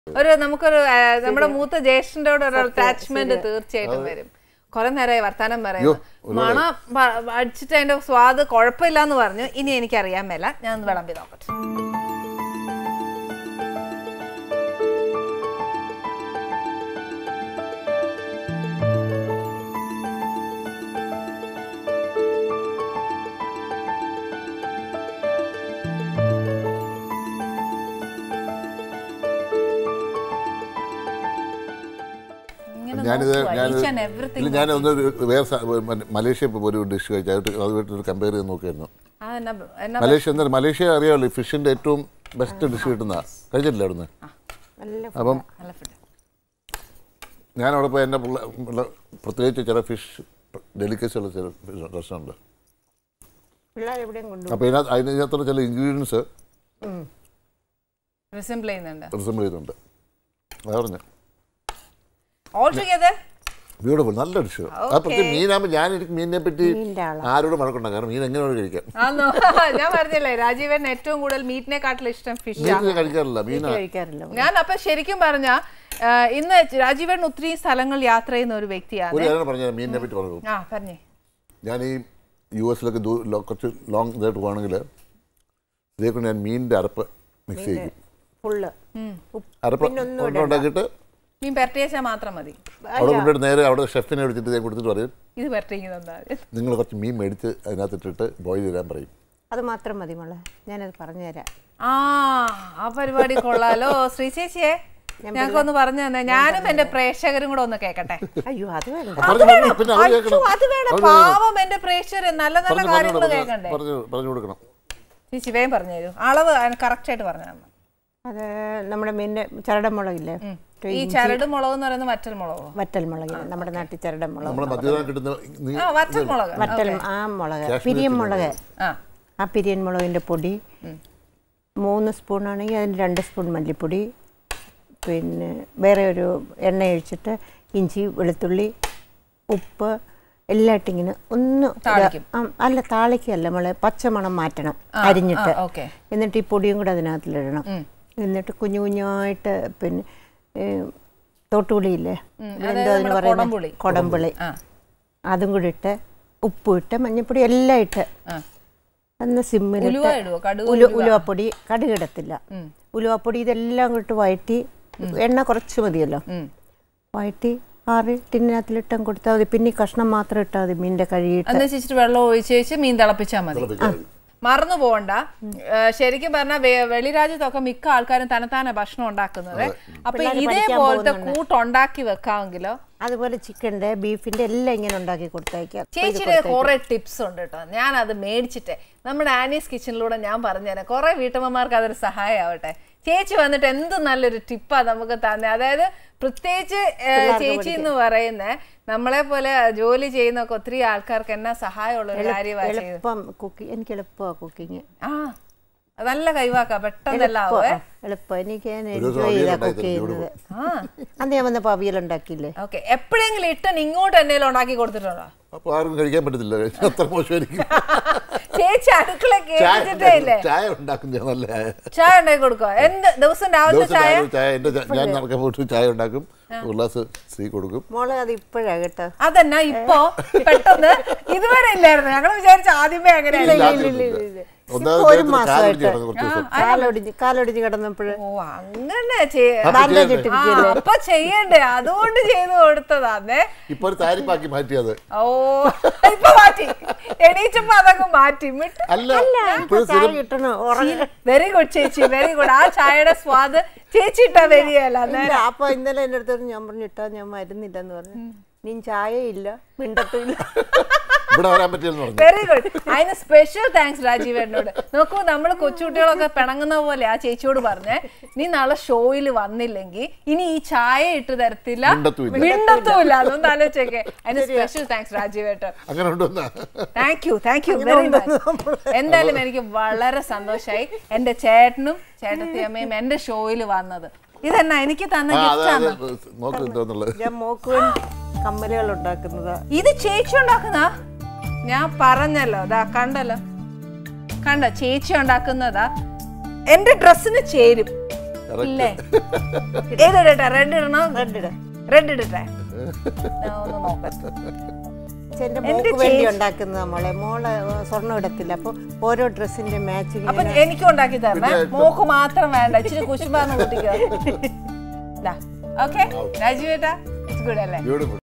ഒരു നമുക്കൊരു ആ, നമ്മുടെ മൂത്ത ജ്യേഷ്ഠനോട് ഒരു അറ്റാച്ച്മെന്റ് തീർച്ചയായിട്ടും വരും കുറെ നേരമായി വർത്താനം പറയുന്നു മണം പ- അടിച്ചിട്ട് അതിന്റെ സ്വാദ് കുഴപ്പമില്ല എന്ന് പറഞ്ഞു ഇനി എനിക്ക് അറിയാൻ മേല ഞാൻ ഒന്ന് വിളമ്പി നോക്കട്ടെ ഇങ്ങനെ ഞാനിത് നോക്കുവാ. ഞാനിത് Each and everything ഇല്ല ഞാൻ ഒന്ന് ഒരു വേറെ സ- മ- മലേഷ്യ ഇപ്പോൾ ഒരു ഡിഷ് കഴിച്ചു അത് അതുമായിട്ട് കമ്പയർ ചെയ്ത് നോക്കിയായിരുന്നു ആ, എന്നാ എന്നാ മലേഷ്യ എന്താ മലേഷ്യ അറിയാമല്ലോ ഫിഷിന്റെ ഏറ്റവും ബെസ്റ്റ് ഡിഷ് കിട്ടുന്ന കഴിച്ചിട്ടില്ല അവിടുന്ന് നല്ല അപ്പം നല്ല ഫുഡ് ഞാൻ അവിടെ പോയി എൻ്റെ പിള്ള പിള്ള- പ്രത്യേകിച്ച് ചില ഫിഷ് ഡെലിക്കസി ഉള്ള ചില റെസ്റ്റോറൻറ്റ് പിള്ളേർ എവിടെയും കൊണ്ടു അപ്പോൾ ഇതിനകത്ത് അതിനകത്തുള്ള ചില ഇൻഗ്രീഡിയൻസ് റിസിംബിൾ ചെയ്യുന്നുണ്ട് റിസംബിൾ ചെയ്യുന്നുണ്ട് അത് പറഞ്ഞു ഓൾ ടുഗദർ ബ്യൂട്ടിഫുൾ നല്ല ഡിഷ് അത് പ്രത്യേകം മീനാകുമ്പോൾ ഞാൻ എനിക്ക് മീനിനെ പറ്റി മീനിൻ്റെ ആളാ ആരോടും മഴക്കുണ്ടാകും കാരണം മീൻ എങ്ങനെ വേണം കഴിക്കാം ആന്നോ ഞാൻ പറഞ്ഞില്ലേ രാജീവൻ ഏറ്റവും കൂടുതൽ മീറ്റിനെക്കാട്ടിലും ഇഷ്ടം ഫിഷ് മീൻ ഞാൻ കഴിക്കാറില്ല മീനാ കഴിക്കാറില്ല ഞാൻ അപ്പൊ ശരിക്കും പറഞ്ഞ ഇന്ന് രാജീവൻ ഒത്തിരി സ്ഥലങ്ങൾ യാത്ര ചെയ്യുന്ന ഒരു വ്യക്തിയാണ് ഒരു കാര്യം പറഞ്ഞാൽ മീനിനെ പറ്റി പറഞ്ഞു ആ പറഞ്ഞേ ഞാൻ ഈ യു എസിലൊക്കെ ദൂ ലോ- കുറച്ച് ലോങ് ഇതായിട്ട് പോകണമെങ്കിൽ ഇതേക്കൊണ്ട് ഞാൻ മീനിൻ്റെ അരപ്പ് മിക്സ് ചെയ്യും ഫുള്ള് അരപ്പ് ഉണ്ടാക്കിയിട്ട് മീൻ പെരട്ടിയേച്ചാൽ മാത്രം മതി അവിടെ കൊണ്ടുപോയിട്ട് നേരെ അവിടെ ഷെഫിനെ വിളിച്ചിട്ട് ഞാൻ കൊടുത്തിട്ട് പറയും ഇത് പെരട്ടിക്കുന്നതാ നിങ്ങൾ കുറച്ച് മീൻ മേടിച്ച് അതിനകത്ത് ഇട്ടിട്ട് ബോയിൽ ചെയ്താൻ പറയും അത് മാത്രം മതി മോളെ ഞാനത് പറഞ്ഞു തരാം ആ ആ പരിപാടി കൊള്ളാലോ ശ്രീ ചേച്ചിയെ ഞങ്ങൾക്കൊന്ന് പറഞ്ഞു തന്നെ ഞാനും എന്റെ പ്രേക്ഷകരും കൂടെ ഒന്ന് കേക്കട്ടെ അയ്യോ അത് വേണ്ട പറഞ്ഞു പറഞ്ഞു പിന്നെ അവർ അയ്യോ, കേൾക്കണം അത് വേണം അവര് പാവം എന്റെ പ്രേക്ഷകർ നല്ല നല്ല പറഞ്ഞു കാര്യങ്ങൾ പറഞ്ഞു കേൾക്കണ്ടേ പറഞ്ഞു പറഞ്ഞു കൊടുക്കണം ചേച്ചി വേഗം പറഞ്ഞു തരൂ അളവ് കറക്റ്റ് ആയിട്ട് പറഞ്ഞു തരണം അത് നമ്മുടെ മീനിൻ്റെ ചരടമുളകില്ലേ ഈ ചരട് മുളക് എന്ന് പറയുന്നത് വറ്റൽ മുളകോ വറ്റൽ മുളകിന് നമ്മുടെ നാട്ടിൽ ചരടമുളക് നമ്മുടെ മധ്യനാട് കിട്ടുന്ന നീ ആ വറ്റൽ മുളക് വറ്റൽ ആ മുളക് പിരിയൻ മുളക് ആ ആ പിരിയൻ മുളകിൻ്റെ പൊടി മൂന്ന് സ്പൂണാണെങ്കിൽ അതിന് രണ്ട് സ്പൂൺ മല്ലിപ്പൊടി പിന്നെ വേറെ ഒരു എണ്ണ ഒഴിച്ചിട്ട് ഇഞ്ചി വെളുത്തുള്ളി ഉപ്പ് എല്ലാം ഇട്ടിങ്ങനെ ഒന്ന് ഇതാ- താളിക്കും. ആ, അല്ല താളിക്കല്ല നമ്മളെ പച്ചമണം മാറ്റണം അരിഞ്ഞിട്ട് ഓക്കെ എന്നിട്ട് ഈ പൊടിയും കൂടെ അതിനകത്തിലിടണം എന്നിട്ട് കുഞ്ഞു കുഞ്ഞായിട്ട് പിന്നെ ഏ, തോട്ടുപുളിയില്ലേ എന്തോ അതിന് നമ്മുടെ പറയുന്നത് കൊടംപുളി. കൊടംപുളി ആ അതും കൂടി ഇട്ട് ഉപ്പും ഇട്ട് മഞ്ഞപ്പൊടി എല്ലാം ഇട്ട് ആ അന്ന് ഉലുവ സിമ്മിലിട്ട് ഇടുവോ കടുക് ഉലു ഉലുവപ്പൊടി കടുകിടത്തില്ല ഉലുവപ്പൊടി ഇതെല്ലാം കൂട്ട് വഴറ്റി എണ്ണ കുറച്ച് മതിയല്ലോ ഉം. വഴറ്റി ആറി ടിന്നിനകത്തിലിട്ടും കൊടുത്താൽ മതി പിന്നെ ഈ കഷ്ണം മാത്രം ഇട്ടാൽ മതി മീനിൻ്റെ കഴുകിയിട്ട് എന്ന് വെച്ചിട്ട് വെള്ളം ഒഴിച്ച് വെച്ച് മീൻ തിളപ്പിച്ചാൽ മതി മറന്നു പോകണ്ട ഏഹ് ശരിക്കും പറഞ്ഞാൽ വെളി രാജ്യത്തൊക്കെ മിക്ക ആൾക്കാരും തനത്താനെ ഭക്ഷണം ഉണ്ടാക്കുന്നത് അപ്പൊ പിള്ളേര് പഠിക്കാൻ ഇതേപോലത്തെ കൂട്ടുണ്ടാക്കി വെക്കാമെങ്കിലോ അതുപോലെ ചിക്കൻ്റെ ബീഫിൻ്റെ എല്ലാം ഇങ്ങനെ ഉണ്ടാക്കി കൊടുത്തയക്കാം ചേച്ചിയുടെ കുറെ ടിപ്സ് ഉണ്ട് കേട്ടോ ഞാൻ അത് മേടിച്ചിട്ട് നമ്മുടെ ആനീസ് കിച്ചണിലൂടെ ഞാൻ പറഞ്ഞുതരാം കുറെ വീട്ടമ്മമാർക്ക് അതൊരു സഹായമാവട്ടെ ചേച്ചി വന്നിട്ട് എന്ത് നല്ലൊരു ടിപ്പാ നമുക്ക് തന്നെ അതായത് പ്രത്യേകിച്ച് ഏഹ്, ചേച്ചി എന്ന് പറയുന്ന നമ്മളെ പോലെ ജോലി ചെയ്യുന്നൊക്കെ ഒത്തിരി ആൾക്കാർക്ക് എന്നാ സഹായമുള്ള ഒരു കാര്യമാണ് ചെയ്തത് എളുപ്പം കുക്കി എനിക്ക് എളുപ്പമാണ് കുക്കിങ് ആ അത് നല്ല കൈവാക്ക പെട്ടെന്നെല്ലാം ആവേ എളുപ്പം എനിക്ക് ഞാൻ ഒരു ദിവസം എൻജോയ് ചെയ്താ അവിയൽ കുക്ക് ചെയ്യുന്നത് ആ അന്ന് ഞാൻ വന്നപ്പോൾ അവിയൽ ഉണ്ടാക്കിയില്ലേ ഓക്കെ എപ്പോഴെങ്കിലും ഇട്ടൻ ഇങ്ങോട്ട് എന്തെങ്കിലും ഉണ്ടാക്കി കൊടുത്തിട്ടുണ്ടോ അപ്പോൾ ആർക്കും കഴിക്കാൻ പറ്റത്തില്ല അത്ര മോശമായിരിക്കും ചേച്ചി അടുക്കള ചായ കേട്ടിട്ടേ ഇല്ലേ ചായ ഉണ്ടാക്കും ഞാൻ നല്ല ചായ ചായ ഉണ്ടാക്കി കൊടുക്കുക എന്ത് ദിവസം രാവിലത്തെ ദിവസം ചായ രാവിലെ ചായ എൻ്റെ ചാ- ഞാൻ നടക്കാൻ പോയിട്ട് ചായ ഉണ്ടാക്കും ഒരു ഗ്ലാസ് സ്ത്രീ കൊടുക്കും മോളെ അത് ഇപ്പോഴാ കേട്ടോ അതെന്നാ ഇപ്പൊ പെട്ടെന്ന് ഇതുവരെ ഇല്ലായിരുന്നു ഞങ്ങൾ വിചാരിച്ച ആദ്യമേ അങ്ങനെയല്ല ഇല്ലാതിരുന്നില്ല. ഒന്നാമത് ഇപ്പൊ ഒരു ദേഹത്തിന് കാലൊടിഞ്ഞ് മാസമായിട്ട്. കിടന്നു കുറച്ച് ദിവസം കാലൊടിഞ്ഞ് കാലൊടിഞ്ഞ് കിടന്നപ്പോൾ ഓ അങ്ങനെ ചെയ്യ- അപ്പൊ ബാൻഡേജ് ചെയ്യണ്ടേ? ഇട്ടിരിക്കുകയല്ലേ ആ, അപ്പൊ ചെയ്യണ്ടേ അതുകൊണ്ട് ചെയ്തു കൊടുത്തതാന്നേ ഇപ്പൊ ഒരു താരിപ്പാക്കി മാറ്റിയത് ഓ ഇപ്പൊ മാറ്റി എണീച്ചപ്പോ അതൊക്കെ മാറ്റി മിട്ട് അല്ല ഇപ്പൊ ഇപ്പോഴും ചായ സ്ഥിരം കിട്ടണോ ഉറങ്ങ വെരി ഗുഡ് ചേച്ചി വെരി ഗുഡ് ആ ചായയുടെ സ്വാദ് ചേച്ചി ഇട്ടാ വരികയല്ല ഇല്ല അപ്പൊ ഇന്നലെ എൻ്റെ അടുത്ത് പറഞ്ഞു, ഞാൻ പറഞ്ഞു ഇട്ടാ ഞാൻ മരുന്നില്ലെന്ന് പറഞ്ഞു നീ ചായ ഇല്ല മിണ്ടത്തുമില്ല ഇവിടെ വരാൻ പറ്റിയെന്ന് പറഞ്ഞു വെരി ഗുഡ് അതിന് സ്പെഷ്യൽ താങ്ക്സ് രാജീവ് എന്നോട് നോക്കൂ നമ്മൾ കൊച്ചുകുട്ടികളൊക്കെ പിണങ്ങുന്ന പോലെ ആ ചേച്ചിയോട് പറഞ്ഞേ നീ നാളെ ഷോയിൽ വന്നില്ലെങ്കിൽ ഇനി ഈ ചായ ഇട്ട് തരത്തില്ല മിണ്ടത്തുമില്ല. മിണ്ടത്തുമില്ല അതൊന്നും ആലോചിച്ചേക്കെ അതിന് സ്പെഷ്യൽ താങ്ക്സ് രാജീവ് ഏട്ടൻ അങ്ങനെ ഉണ്ടെന്നാ thank you thank you very much എന്തായാലും എനിക്ക് വളരെ സന്തോഷമായി എന്റെ ചേട്ടനും ചേട്ടത്തിയമ്മയും എന്റെ ഷോയിൽ വന്നത് ഇതെന്നാ എനിക്ക് തന്ന ആ ഗിഫ്റ്റ് അതെ ആണ് നോക്ക് എന്താന്നുള്ളത് ഞാൻ മോക്ക് വേണ്ടി കമ്മലുകൾ ഉണ്ടാക്കുന്നതാ ഇത് ചേച്ചി ഉണ്ടാക്കുന്ന ഞാൻ പറഞ്ഞല്ലോ ദാ കണ്ടല്ലോ കണ്ടോ ചേച്ചി ഉണ്ടാക്കുന്നതാ എന്റെ ഡ്രസ്സിന് ചേരും ഇല്ലേ ഏതിടട്ടെ റെഡ് ഇടണോ റെഡ് ഇട റെഡ് ഇടട്ടെ ഞാൻ ഒന്ന് നോക്കട്ടെ എന്റെ എന്റെ മോക്ക് വേണ്ടി ചേച്ചി- ഉണ്ടാക്കുന്നത് മോളെ മോളെ ഏ, സ്വർണ്ണം ഇടത്തില്ല അപ്പൊ ഓരോ ഡ്രസ്സിന്റെ അപ്പൊ മാച്ചിങ് എനിക്ക് ഉണ്ടാക്കി തരണേ മോക്ക് മാത്രം വേണ്ട ഇച്ചിരി കുശുമ്പാന്ന് കുട്ടിക്കോ ഓക്കെ രാജീവേട്ടാ ഇറ്റ്സ് ഗുഡ് അല്ലേ ബ്യൂട്ടിഫുൾ